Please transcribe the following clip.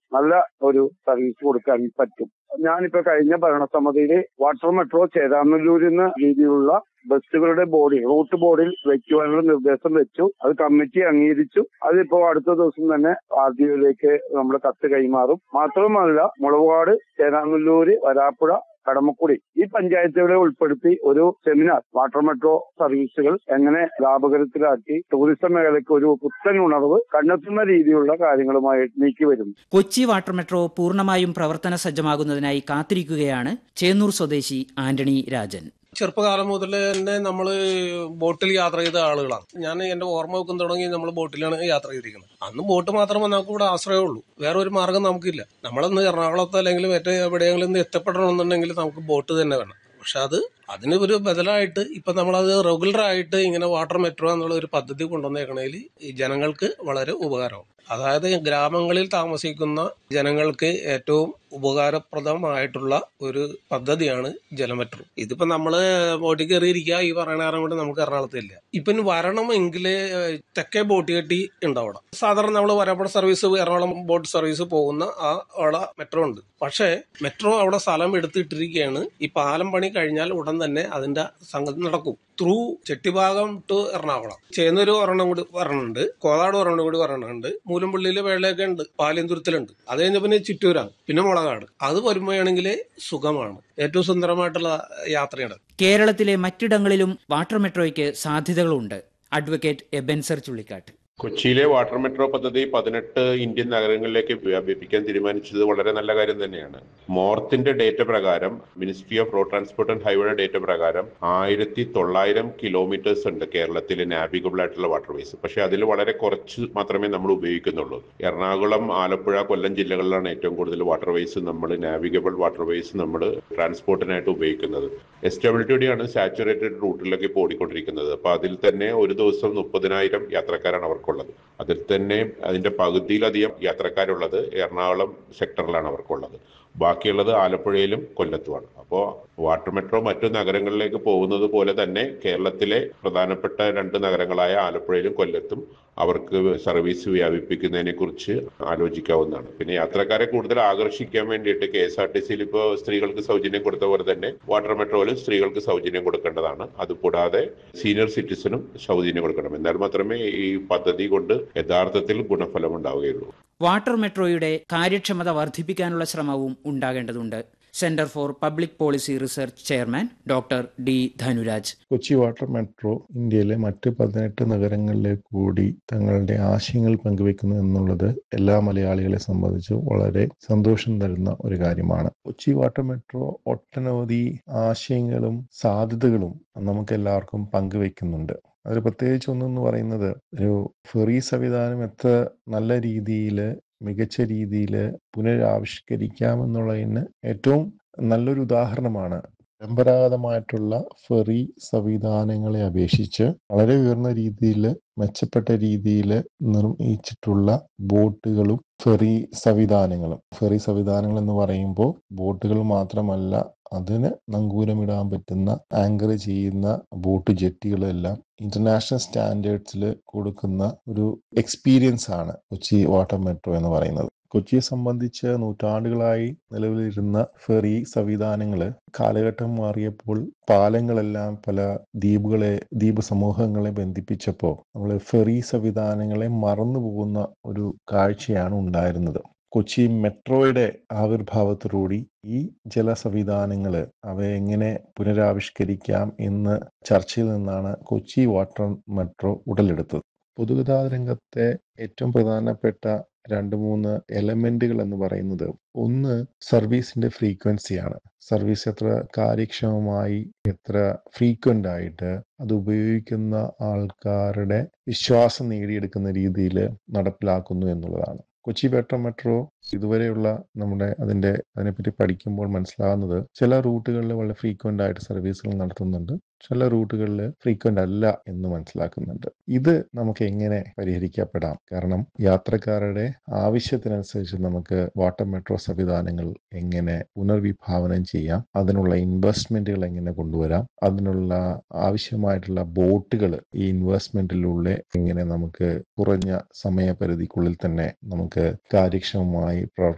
നല്ല ഒരു സർവീസ് കൊടുക്കാൻ പറ്റും ഞാനിപ്പോ കഴിഞ്ഞ ഭരണസമിതിയിൽ വാട്ടർ മെട്രോ ചേരാനല്ലൂരിൽ നിന്ന് രീതിയിലുള്ള ബസ്സുകളുടെ ബോഡി റൂട്ട് ബോർഡിൽ വെക്കുവാനുള്ള നിർദ്ദേശം വെച്ചു അത് കമ്മിറ്റി അംഗീകരിച്ചു അതിപ്പോ അടുത്ത ദിവസം തന്നെ ആർ ഡി ഒയിലേക്ക് നമ്മൾ കത്ത് കൈമാറും മാത്രമല്ല മുളവാട് ചേരാനല്ലൂര് വരാപ്പുഴ കടമക്കുടി ഈ പഞ്ചായത്തുകളെ ഉൾപ്പെടുത്തി ഒരു സെമിനാർ വാട്ടർ മെട്രോ സർവീസുകൾ എങ്ങനെ ലാഭകരത്തിലാക്കി ടൂറിസം മേഖലയ്ക്ക് ഒരു പുത്തൻ ഉണർവ് കണ്ടെത്തുന്ന രീതിയിലുള്ള കാര്യങ്ങളുമായി നീക്കി വരുന്നു കൊച്ചി വാട്ടർ മെട്രോ പൂർണ്ണമായും പ്രവർത്തന സജ്ജമാകുന്നതിനായി കാത്തിരിക്കുകയാണ് ചേന്നൂർ സ്വദേശി ആന്റണി രാജൻ ചെറുപ്പകാലം മുതൽ തന്നെ നമ്മൾ ബോട്ടിൽ യാത്ര ചെയ്ത ആളുകളാണ് ഞാൻ എന്റെ ഓർമ്മ വെക്കും തുടങ്ങി നമ്മൾ ബോട്ടിലാണ് യാത്ര ചെയ്തിരിക്കുന്നത് അന്ന് ബോട്ട് മാത്രമേ നമുക്ക് ഇവിടെ ആശ്രയമുള്ളൂ വേറെ ഒരു മാർഗം നമുക്കില്ല നമ്മളൊന്ന് എറണാകുളത്ത് അല്ലെങ്കിൽ മറ്റേ എവിടെയെങ്കിലും ഒന്ന് എത്തപ്പെടണമെന്നുണ്ടെങ്കിൽ നമുക്ക് ബോട്ട് തന്നെ വേണം പക്ഷെ അത് അതിന് ഒരു ബദലായിട്ട് ഇപ്പൊ നമ്മളത് റെഗുലർ ആയിട്ട് ഇങ്ങനെ വാട്ടർ മെട്രോ എന്നുള്ള ഒരു പദ്ധതി കൊണ്ടുവന്നേക്കണേൽ ഈ ജനങ്ങൾക്ക് വളരെ ഉപകാരമാവും അതായത് ഗ്രാമങ്ങളിൽ താമസിക്കുന്ന ജനങ്ങൾക്ക് ഏറ്റവും ഉപകാരപ്രദമായിട്ടുള്ള ഒരു പദ്ധതിയാണ് ജലമെട്രോ ഇതിപ്പോ നമ്മള് ബോട്ടിൽ കയറിയിരിക്കുക ഈ പറയുന്ന നേരം കൊണ്ട് നമുക്ക് എറണാകുളത്തില്ല ഇപ്പൊ ഇനി വരണമെങ്കിൽ തെക്കേ ബോട്ട് കെട്ടി ഉണ്ട് അവിടെ സാധാരണ നമ്മൾ Varappuzha service Ernakulam boat service പോകുന്ന ആ അവിടെ മെട്രോ ഉണ്ട് പക്ഷേ മെട്രോ അവിടെ സ്ഥലം എടുത്തിട്ടിരിക്കുകയാണ് ഈ പാലം പണി കഴിഞ്ഞാൽ ഉടൻ തന്നെ അതിന്റെ സംഗതി നടക്കും ത്രൂ ചെട്ടിഭാഗം ടു എറണാകുളം ചേന്നൂര് ഒരെണ്ണം കൂടി വരണുണ്ട് കോതാട് ഒരെണ്ണം കൂടി വരണുണ്ട് മൂലമ്പള്ളിയിലെ വേളയൊക്കെ ഉണ്ട് പാലിയന്തുരത്തിലുണ്ട് അത് കഴിഞ്ഞ പിന്നെ ചിറ്റൂരാണ് പിന്നെ മുളകാട് അത് വരുമ്പോഴാണെങ്കിൽ സുഖമാണ് ഏറ്റവും സുന്ദരമായിട്ടുള്ള യാത്രയാണ് കേരളത്തിലെ മറ്റിടങ്ങളിലും വാട്ടർ മെട്രോയ്ക്ക് സാധ്യതകളുണ്ട് അഡ്വക്കേറ്റ് എബൻസർ ചുള്ളിക്കാട്ട് കൊച്ചിയിലെ വാട്ടർ മെട്രോ പദ്ധതി പതിനെട്ട് ഇന്ത്യൻ നഗരങ്ങളിലേക്ക് വ്യാപിപ്പിക്കാൻ തീരുമാനിച്ചത് വളരെ നല്ല കാര്യം തന്നെയാണ് മോർത്തിന്റെ ഡേറ്റ പ്രകാരം ministry of road transport and highway data പ്രകാരം ആയിരത്തി തൊള്ളായിരം കിലോമീറ്റേഴ്സ് ഉണ്ട് കേരളത്തിൽ നാവിഗബിൾ ആയിട്ടുള്ള വാട്ടർവേസ് പക്ഷെ അതിൽ വളരെ കുറച്ച് മാത്രമേ നമ്മൾ ഉപയോഗിക്കുന്നുള്ളൂ എറണാകുളം ആലപ്പുഴ കൊല്ലം ജില്ലകളിലാണ് ഏറ്റവും കൂടുതൽ വാട്ടർവേസ് നമ്മൾ നാവിഗബിൾ വാട്ടർവേസ് നമ്മൾ ട്രാൻസ്പോർട്ടിനായിട്ട് ഉപയോഗിക്കുന്നത് എസ് ഡബ്ല്യു ഡി ആണ് സാച്ചുറേറ്റഡ് റൂട്ടിലൊക്കെ ഇപ്പോൾ ഓടിക്കൊണ്ടിരിക്കുന്നത് അപ്പൊ അതിൽ തന്നെ ഒരു ദിവസം മുപ്പതിനായിരം യാത്രക്കാരാണ് അവർക്കുള്ളത് അതിൽ തന്നെ അതിന്റെ പകുതിയിലധികം യാത്രക്കാരുള്ളത് എറണാകുളം സെക്ടറിലാണ് അവർക്കുള്ളത് ബാക്കിയുള്ളത് ആലപ്പുഴയിലും കൊല്ലത്തുമാണ് അപ്പോൾ വാട്ടർ മെട്രോ മറ്റു നഗരങ്ങളിലേക്ക് പോകുന്നത് പോലെ തന്നെ കേരളത്തിലെ പ്രധാനപ്പെട്ട രണ്ട് നഗരങ്ങളായ ആലപ്പുഴയിലും കൊല്ലത്തും അവർക്ക് സർവീസ് വ്യാപിപ്പിക്കുന്നതിനെ കുറിച്ച് ആലോചിക്കാവുന്നതാണ് പിന്നെ യാത്രക്കാരെ കൂടുതൽ ആകർഷിക്കാൻ വേണ്ടിയിട്ട് കെ എസ് ആർ ടി സിയിൽ ഇപ്പോൾ സ്ത്രീകൾക്ക് സൗജന്യം കൊടുത്ത പോലെ തന്നെ വാട്ടർ മെട്രോയിലും സ്ത്രീകൾക്ക് സൗജന്യം കൊടുക്കേണ്ടതാണ് അതുകൂടാതെ സീനിയർ സിറ്റിസണും സൗജന്യം കൊടുക്കണം എന്നാൽ മാത്രമേ ഈ പദ്ധതി കൊണ്ട് യഥാർത്ഥത്തിൽ ഗുണഫലം ഉണ്ടാവുകയുള്ളൂ വാട്ടർ മെട്രോയുടെ കാര്യക്ഷമത വർദ്ധിപ്പിക്കാനുള്ള ശ്രമവും ഉണ്ടാകേണ്ടതുണ്ട് centre for public policy research chairman doctor D Dhanuraj Kochi water metro ഇന്ത്യയിലെ മറ്റ് പതിനെട്ട് നഗരങ്ങളിലേക്ക് കൂടി തങ്ങളുടെ ആശയങ്ങൾ പങ്കുവെക്കുന്നു എന്നുള്ളത് എല്ലാ മലയാളികളെ സംബന്ധിച്ച് വളരെ സന്തോഷം തരുന്ന ഒരു കാര്യമാണ് കൊച്ചി വാട്ടർ മെട്രോ ഒട്ടനവധി ആശയങ്ങളും സാധ്യതകളും നമുക്ക് എല്ലാവർക്കും പങ്കുവെക്കുന്നുണ്ട് അതിൽ പ്രത്യേകിച്ച് ഒന്നെന്ന് പറയുന്നത് ഒരു ഫെറി സംവിധാനം എത്ര നല്ല രീതിയിൽ മികച്ച രീതിയിൽ പുനരാവിഷ്കരിക്കാമെന്നുള്ളതിന് ഏറ്റവും നല്ലൊരു ഉദാഹരണമാണ് പരമ്പരാഗതമായിട്ടുള്ള ഫെറി സംവിധാനങ്ങളെ അപേക്ഷിച്ച് വളരെ ഉയർന്ന രീതിയിൽ മെച്ചപ്പെട്ട രീതിയിൽ നിർമ്മിച്ചിട്ടുള്ള ബോട്ടുകളും ഫെറി സംവിധാനങ്ങളും ഫെറി സംവിധാനങ്ങൾ എന്ന് പറയുമ്പോൾ ബോട്ടുകൾ മാത്രമല്ല അതിന് നങ്കൂരമിടാൻ പറ്റുന്ന ആങ്കർ ചെയ്യുന്ന ബോട്ട് ജെട്ടികളെല്ലാം ഇന്റർനാഷണൽ സ്റ്റാൻഡേർഡ്സിൽ കൊടുക്കുന്ന ഒരു എക്സ്പീരിയൻസ് ആണ് കൊച്ചി വാട്ടർ മെട്രോ എന്ന് പറയുന്നത് കൊച്ചിയെ സംബന്ധിച്ച് നൂറ്റാണ്ടുകളായി നിലവിലിരുന്ന ഫെറി സംവിധാനങ്ങൾ കാലഘട്ടം മാറിയപ്പോൾ പാലങ്ങളെല്ലാം പല ദ്വീപുകളെ ദ്വീപ് സമൂഹങ്ങളെ ബന്ധിപ്പിച്ചപ്പോൾ നമ്മൾ ഫെറി സംവിധാനങ്ങളെ മറന്നു പോകുന്ന ഒരു കാഴ്ചയാണ് ഉണ്ടായിരുന്നത് കൊച്ചി മെട്രോയുടെ ആവിർഭാവത്തോടുകൂടി ഈ ജല സംവിധാനങ്ങൾ അവയെ എങ്ങനെ പുനരാവിഷ്കരിക്കാം എന്ന് ചർച്ചയിൽ നിന്നാണ് കൊച്ചി വാട്ടർ മെട്രോ ഉടലെടുത്തത് പൊതുഗതാഗത രംഗത്തെ ഏറ്റവും പ്രധാനപ്പെട്ട രണ്ട് മൂന്ന് എലമെന്റുകൾ എന്ന് പറയുന്നത് ഒന്ന് സർവീസിന്റെ ഫ്രീക്വൻസിയാണ് സർവീസ് എത്ര കാര്യക്ഷമമായി എത്ര ഫ്രീക്വന്റ് ആയിട്ട് അത് ഉപയോഗിക്കുന്ന ആൾക്കാരുടെ വിശ്വാസം നേടിയെടുക്കുന്ന രീതിയിൽ നടപ്പിലാക്കുന്നു എന്നുള്ളതാണ് കൊച്ചി വാട്ടർ മെട്രോ ഇതുവരെയുള്ള നമ്മുടെ അതിന്റെ അതിനെപ്പറ്റി പഠിക്കുമ്പോൾ മനസ്സിലാകുന്നത് ചില റൂട്ടുകളിൽ വളരെ ഫ്രീക്വന്റ് ആയിട്ട് സർവീസുകൾ നടത്തുന്നുണ്ട് ചില റൂട്ടുകളിൽ ഫ്രീക്വന്റ് അല്ല എന്ന് മനസ്സിലാക്കുന്നുണ്ട് ഇത് നമുക്ക് എങ്ങനെ പരിഹരിക്കപ്പെടാം കാരണം യാത്രക്കാരുടെ ആവശ്യത്തിനനുസരിച്ച് നമുക്ക് വാട്ടർ മെട്രോ സംവിധാനങ്ങൾ എങ്ങനെ പുനർവിഭാവനം ചെയ്യാം അതിനുള്ള ഇൻവെസ്റ്റ്മെന്റുകൾ എങ്ങനെ കൊണ്ടുവരാം അതിനുള്ള ആവശ്യമായിട്ടുള്ള ബോട്ടുകൾ ഈ ഇൻവെസ്റ്റ്മെന്റിലൂടെ എങ്ങനെ നമുക്ക് കുറഞ്ഞ സമയപരിധിക്കുള്ളിൽ തന്നെ നമുക്ക് കാര്യക്ഷമമായി പ്രവർത്തി